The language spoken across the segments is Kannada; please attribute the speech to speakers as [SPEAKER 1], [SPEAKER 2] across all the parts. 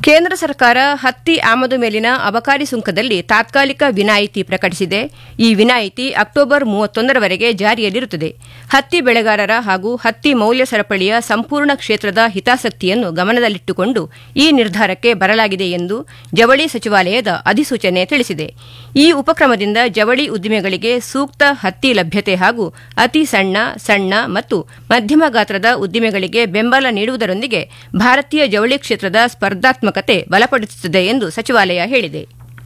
[SPEAKER 1] ಕೇಂದ್ರ ಸರ್ಕಾರ ಹತ್ತಿ ಆಮದು ಮೇಲಿನ ಅಬಕಾರಿ ಸುಂಕದಲ್ಲಿ ತಾತ್ಕಾಲಿಕ ವಿನಾಯಿತಿ ಪ್ರಕಟಿಸಿದೆ ಈ ವಿನಾಯಿತಿ ಅಕ್ಟೋಬರ್ ಮೂವತ್ತೊಂದರವರೆಗೆ ಜಾರಿಯಲ್ಲಿರುತ್ತದೆ ಹತ್ತಿ ಬೆಳೆಗಾರರ ಹಾಗೂ ಹತ್ತಿ ಮೌಲ್ಯ ಸರಪಳಿಯ ಸಂಪೂರ್ಣ ಕ್ಷೇತ್ರದ ಹಿತಾಸಕ್ತಿಯನ್ನು ಗಮನದಲ್ಲಿಟ್ಟುಕೊಂಡು ಈ ನಿರ್ಧಾರಕ್ಕೆ ಬರಲಾಗಿದೆ ಎಂದು ಜವಳಿ ಸಚಿವಾಲಯದ ಅಧಿಸೂಚನೆ ತಿಳಿಸಿದೆ ಈ ಉಪಕ್ರಮದಿಂದ ಜವಳಿ ಉದ್ದಿಮೆಗಳಿಗೆ ಸೂಕ್ತ ಹತ್ತಿ ಲಭ್ಯತೆ ಹಾಗೂ ಅತಿ ಸಣ್ಣ ಸಣ್ಣ ಮತ್ತು ಮಧ್ಯಮ ಗಾತ್ರದ ಉದ್ದಿಮೆಗಳಿಗೆ ಬೆಂಬಲ ನೀಡುವುದರೊಂದಿಗೆ ಭಾರತೀಯ ಜವಳಿ ಕ್ಷೇತ್ರದ ಸ್ಪರ್ಧಾತ್ಮಕತೆ ಬಲಪಡಿಸುತ್ತದೆ ಎಂದು ಸಚಿವಾಲಯ ಹೇಳಿದೆ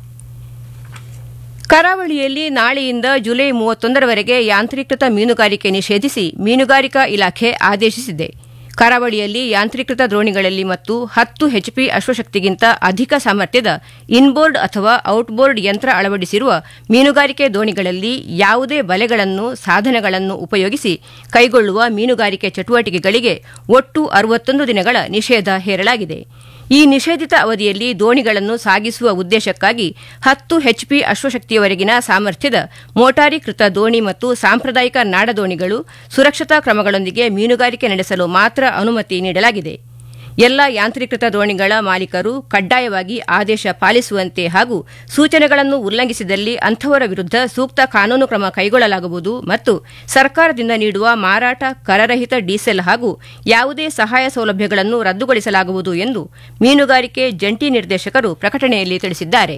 [SPEAKER 1] ಕರಾವಳಿಯಲ್ಲಿ ನಾಳೆಯಿಂದ ಜುಲೈ ಮೂವತ್ತೊಂದರವರೆಗೆ ಯಾಂತ್ರೀಕೃತ ಮೀನುಗಾರಿಕೆ ನಿಷೇಧಿಸಿ ಮೀನುಗಾರಿಕಾ ಇಲಾಖೆ ಆದೇಶಿಸಿದೆ ಕರಾವಳಿಯಲ್ಲಿ ಯಾಂತ್ರೀಕೃತ ದೋಣಿಗಳಲ್ಲಿ ಮತ್ತು ಹತ್ತು ಹೆಚ್ಪಿ ಅಶ್ವಶಕ್ತಿಗಿಂತ ಅಧಿಕ ಸಾಮರ್ಥ್ಯದ ಇನ್ಬೋರ್ಡ್ ಅಥವಾ ಔಟ್ಬೋರ್ಡ್ ಯಂತ್ರ ಅಳವಡಿಸಿರುವ ಮೀನುಗಾರಿಕೆ ದೋಣಿಗಳಲ್ಲಿ ಯಾವುದೇ ಬಲೆಗಳನ್ನು ಸಾಧನಗಳನ್ನು ಉಪಯೋಗಿಸಿ ಕೈಗೊಳ್ಳುವ ಮೀನುಗಾರಿಕೆ ಚಟುವಟಿಕೆಗಳಿಗೆ ಒಟ್ಟು ಅರವತ್ತೊಂದು ದಿನಗಳ ನಿಷೇಧ ಹೇರಲಾಗಿದೆ ಈ ನಿಷೇಧಿತ ಅವಧಿಯಲ್ಲಿ ದೋಣಿಗಳನ್ನು ಸಾಗಿಸುವ ಉದ್ದೇಶಕ್ಕಾಗಿ ಹತ್ತು ಹೆಚ್ಪಿ ಅಶ್ವಶಕ್ತಿಯವರೆಗಿನ ಸಾಮರ್ಥ್ಯದ ಮೋಟಾರೀಕೃತ ದೋಣಿ ಮತ್ತು ಸಾಂಪ್ರದಾಯಿಕ ನಾಡದೋಣಿಗಳು ಸುರಕ್ಷತಾ ಕ್ರಮಗಳೊಂದಿಗೆ ಮೀನುಗಾರಿಕೆ ನಡೆಸಲು ಮಾತ್ರ ಅನುಮತಿ ನೀಡಲಾಗಿದೆ ಎಲ್ಲ ಯಾಂತ್ರೀಕೃತ ದೋಣಿಗಳ ಮಾಲೀಕರು ಕಡ್ಡಾಯವಾಗಿ ಆದೇಶ ಪಾಲಿಸುವಂತೆ ಹಾಗೂ ಸೂಚನೆಗಳನ್ನು ಉಲ್ಲಂಘಿಸಿದಲ್ಲಿ ಅಂಥವರ ವಿರುದ್ಧ ಸೂಕ್ತ ಕಾನೂನು ಕ್ರಮ ಕೈಗೊಳ್ಳಲಾಗುವುದು ಮತ್ತು ಸರ್ಕಾರದಿಂದ ನೀಡುವ ಮಾರಾಟ ಕರರಹಿತ ಡೀಸೆಲ್ ಹಾಗೂ ಯಾವುದೇ ಸಹಾಯ ಸೌಲಭ್ಯಗಳನ್ನು ರದ್ದುಗೊಳಿಸಲಾಗುವುದು ಎಂದು ಮೀನುಗಾರಿಕೆ ಜಂಟಿ ನಿರ್ದೇಶಕರು ಪ್ರಕಟಣೆಯಲ್ಲಿ ತಿಳಿಸಿದ್ದಾರೆ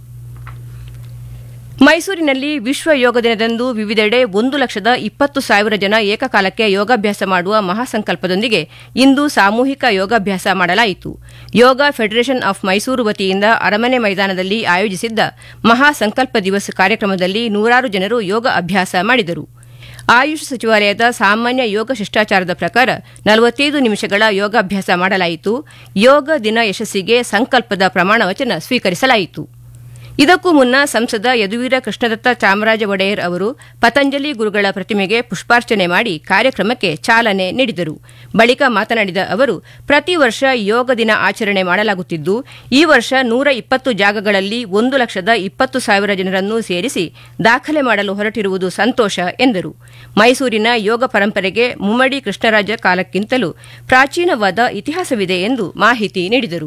[SPEAKER 1] ಮೈಸೂರಿನಲ್ಲಿ ವಿಶ್ವ ಯೋಗ ದಿನದಂದು ವಿವಿಧೆಡೆ ಒಂದು ಲಕ್ಷದ ಇಪ್ಪತ್ತು ಸಾವಿರ ಜನ ಏಕಕಾಲಕ್ಕೆ ಯೋಗಾಭ್ಯಾಸ ಮಾಡುವ ಮಹಾಸಂಕಲ್ಪದೊಂದಿಗೆ ಇಂದು ಸಾಮೂಹಿಕ ಯೋಗಾಭ್ಯಾಸ ಮಾಡಲಾಯಿತು ಯೋಗ ಫೆಡರೇಷನ್ ಆಫ್ ಮೈಸೂರು ವತಿಯಿಂದ ಅರಮನೆ ಮೈದಾನದಲ್ಲಿ ಆಯೋಜಿಸಿದ್ದ ಮಹಾಸಂಕಲ್ಪ ದಿವಸ್ ಕಾರ್ಯಕ್ರಮದಲ್ಲಿ ನೂರಾರು ಜನರು ಯೋಗ ಅಭ್ಯಾಸ ಮಾಡಿದರು ಆಯುಷ್ ಸಚಿವಾಲಯದ ಸಾಮಾನ್ಯ ಯೋಗ ಶಿಷ್ಟಾಚಾರದ ಪ್ರಕಾರ ನಲವತ್ತೈದು ನಿಮಿಷಗಳ ಯೋಗಾಭ್ಯಾಸ ಮಾಡಲಾಯಿತು ಯೋಗ ದಿನ ಯಶಸ್ಸಿಗೆ ಸಂಕಲ್ಪದ ಪ್ರಮಾಣವಚನ ಸ್ವೀಕರಿಸಲಾಯಿತು ಇದಕ್ಕೂ ಮುನ್ನ ಸಂಸದ ಯದುವೀರ ಕೃಷ್ಣದತ್ತ ಚಾಮರಾಜ ಒಡೆಯರ್ ಅವರು ಪತಂಜಲಿ ಗುರುಗಳ ಪ್ರತಿಮೆಗೆ ಪುಷ್ಪಾರ್ಚನೆ ಮಾಡಿ ಕಾರ್ಯಕ್ರಮಕ್ಕೆ ಚಾಲನೆ ನೀಡಿದರು ಬಳಿಕ ಮಾತನಾಡಿದ ಅವರು ಪ್ರತಿ ವರ್ಷ ಯೋಗ ದಿನ ಆಚರಣೆ ಮಾಡಲಾಗುತ್ತಿದ್ದು ಈ ವರ್ಷ ನೂರ ಇಪ್ಪತ್ತು ಜಾಗಗಳಲ್ಲಿ ಒಂದು ಲಕ್ಷದ ಇಪ್ಪತ್ತು ಸಾವಿರ ಜನರನ್ನು ಸೇರಿಸಿ ದಾಖಲೆ ಮಾಡಲು ಹೊರಟಿರುವುದು ಸಂತೋಷ ಎಂದರು ಮೈಸೂರಿನ ಯೋಗ ಪರಂಪರೆಗೆ ಮುಮ್ಮಡಿ ಕೃಷ್ಣರಾಜ ಕಾಲಕ್ಕಿಂತಲೂ ಪ್ರಾಚೀನವಾದ ಇತಿಹಾಸವಿದೆ ಎಂದು ಮಾಹಿತಿ ನೀಡಿದರು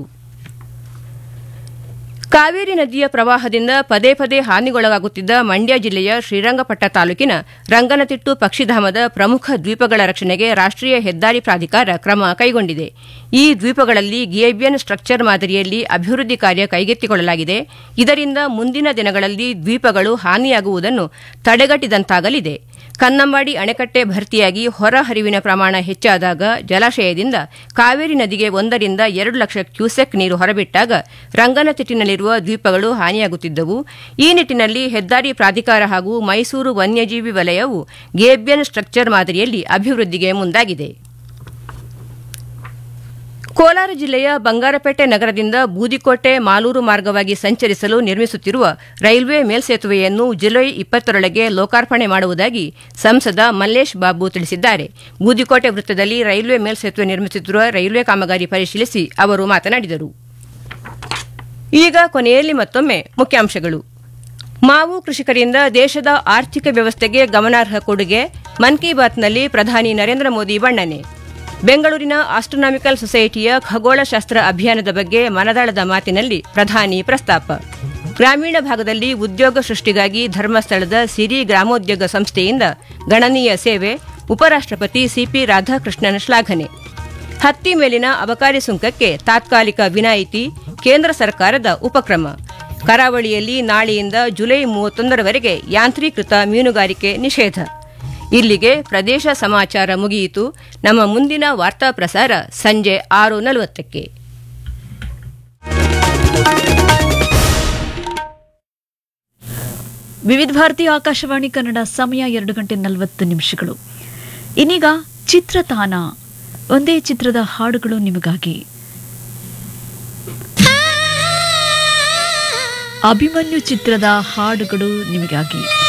[SPEAKER 1] ಕಾವೇರಿ ನದಿಯ ಪ್ರವಾಹದಿಂದ ಪದೇ ಪದೇ ಹಾನಿಗೊಳಗಾಗುತ್ತಿದ್ದ ಮಂಡ್ಯ ಜಿಲ್ಲೆಯ ಶ್ರೀರಂಗಪಟ್ಟ ತಾಲೂಕಿನ ರಂಗನತಿಟ್ಟು ಪಕ್ಷಿಧಾಮದ ಪ್ರಮುಖ ದ್ವೀಪಗಳ ರಕ್ಷಣೆಗೆ ರಾಷ್ಟೀಯ ಹೆದ್ದಾರಿ ಪ್ರಾಧಿಕಾರ ಕ್ರಮ ಕೈಗೊಂಡಿದೆ ಈ ದ್ವೀಪಗಳಲ್ಲಿ ಗಿಯಬಿಯನ್ ಸ್ಟ್ರಕ್ಚರ್ ಮಾದರಿಯಲ್ಲಿ ಅಭಿವೃದ್ಧಿ ಕಾರ್ಯ ಕೈಗೆತ್ತಿಕೊಳ್ಳಲಾಗಿದೆ ಇದರಿಂದ ಮುಂದಿನ ದಿನಗಳಲ್ಲಿ ದ್ವೀಪಗಳು ಹಾನಿಯಾಗುವುದನ್ನು ತಡೆಗಟ್ಟಿದಂತಾಗಲಿದೆ ಕನ್ನಂಬಾಡಿ ಅಣೆಕಟ್ಟೆ ಭರ್ತಿಯಾಗಿ ಹೊರ ಹರಿವಿನ ಪ್ರಮಾಣ ಹೆಚ್ಚಾದಾಗ ಜಲಾಶಯದಿಂದ ಕಾವೇರಿ ನದಿಗೆ ಒಂದರಿಂದ ಎರಡು ಲಕ್ಷ ಕ್ಯೂಸೆಕ್ ನೀರು ಹೊರಬಿಟ್ಟಾಗ ರಂಗನತಿಟ್ಟಿನಲ್ಲಿರುವ ದ್ವೀಪಗಳು ಹಾನಿಯಾಗುತ್ತಿದ್ದವು ಈ ನಿಟ್ಟಿನಲ್ಲಿ ಹೆದ್ದಾರಿ ಪ್ರಾಧಿಕಾರ ಹಾಗೂ ಮೈಸೂರು ವನ್ಯಜೀವಿ ವಲಯವು ಗೇಬ್ಯನ್ ಸ್ಟ್ರಕ್ಚರ್ ಮಾದರಿಯಲ್ಲಿ ಅಭಿವೃದ್ಧಿಗೆ ಮುಂದಾಗಿದೆ ಕೋಲಾರ ಜಿಲ್ಲೆಯ ಬಂಗಾರಪೇಟೆ ನಗರದಿಂದ ಬೂದಿಕೋಟೆ ಮಾಲೂರು ಮಾರ್ಗವಾಗಿ ಸಂಚರಿಸಲು ನಿರ್ಮಿಸುತ್ತಿರುವ ರೈಲ್ವೆ ಮೇಲ್ಸೇತುವೆಯನ್ನು ಜುಲೈ ಇಪ್ಪತ್ತರೊಳಗೆ ಲೋಕಾರ್ಪಣೆ ಮಾಡುವುದಾಗಿ ಸಂಸದ ಮಲ್ಲೇಶ್ ಬಾಬು ತಿಳಿಸಿದ್ದಾರೆ ಬೂದಿಕೋಟೆ ವೃತ್ತದಲ್ಲಿ ರೈಲ್ವೆ ಮೇಲ್ಸೇತುವೆ ನಿರ್ಮಿಸುತ್ತಿರುವ ರೈಲ್ವೆ ಕಾಮಗಾರಿ ಪರಿಶೀಲಿಸಿ ಅವರು ಮಾತನಾಡಿದರು ಈಗ ಕೊನೆಯಲ್ಲಿ ಮತ್ತೊಮ್ಮೆ ಮುಖ್ಯಾಂಶಗಳು ಮಾವು ಕೃಷಿಕರಿಂದ ದೇಶದ ಆರ್ಥಿಕ ವ್ಯವಸ್ಥೆಗೆ ಗಮನಾರ್ಹ ಕೊಡುಗೆ ಮನ್ ಕಿ ಬಾತ್ನಲ್ಲಿ ಪ್ರಧಾನಿ ನರೇಂದ್ರ ಮೋದಿ ಬಣ್ಣನೆ ಬೆಂಗಳೂರಿನ ಆಸ್ಟ್ರೋನಾಮಿಕಲ್ ಸೊಸೈಟಿಯ ಖಗೋಳಶಾಸ್ತ್ರ ಅಭಿಯಾನದ ಬಗ್ಗೆ ಮನದಾಳದ ಮಾತಿನಲ್ಲಿ ಪ್ರಧಾನಿ ಪ್ರಸ್ತಾಪ ಗ್ರಾಮೀಣ ಭಾಗದಲ್ಲಿ ಉದ್ಯೋಗ ಸೃಷ್ಟಿಗಾಗಿ ಧರ್ಮಸ್ಥಳದ ಸಿರಿ ಗ್ರಾಮೋದ್ಯೋಗ ಸಂಸ್ಥೆಯಿಂದ ಗಣನೀಯ ಸೇವೆ ಉಪರಾಷ್ಟಪತಿ ಸಿಪಿ ರಾಧಾಕೃಷ್ಣನ್ ಶ್ಲಾಘನೆ ಹತ್ತಿ ಮೇಲಿನ ಅಬಕಾರಿ ಸುಂಕಕ್ಕೆ ತಾತ್ಕಾಲಿಕ ವಿನಾಯಿತಿ ಕೇಂದ್ರ ಸರ್ಕಾರದ ಉಪಕ್ರಮ ಕರಾವಳಿಯಲ್ಲಿ ನಾಳೆಯಿಂದ ಜುಲೈ ಮೂವತ್ತೊಂದರವರೆಗೆ ಯಾಂತ್ರೀಕೃತ ಮೀನುಗಾರಿಕೆ ನಿಷೇಧ ಇಲ್ಲಿಗೆ ಪ್ರದೇಶ ಸಮಾಚಾರ ಮುಗಿಯಿತು ನಮ್ಮ ಮುಂದಿನ ವಾರ್ತಾ ಪ್ರಸಾರ ಸಂಜೆ ಆರು ನಲವತ್ತಕ್ಕೆ
[SPEAKER 2] ವಿವಿಧ ಭಾರತಿ ಆಕಾಶವಾಣಿ ಕನ್ನಡ ಸಮಯ ಎರಡು ಗಂಟೆ ನಲವತ್ತು ನಿಮಿಷಗಳು ಇನ್ನೀಗ ಚಿತ್ರತಾನ ಒಂದೇ ಚಿತ್ರದ ಹಾಡುಗಳು ನಿಮಗಾಗಿ ಅಭಿಮನ್ಯು ಚಿತ್ರದ ಹಾಡುಗಳು ನಿಮಗಾಗಿ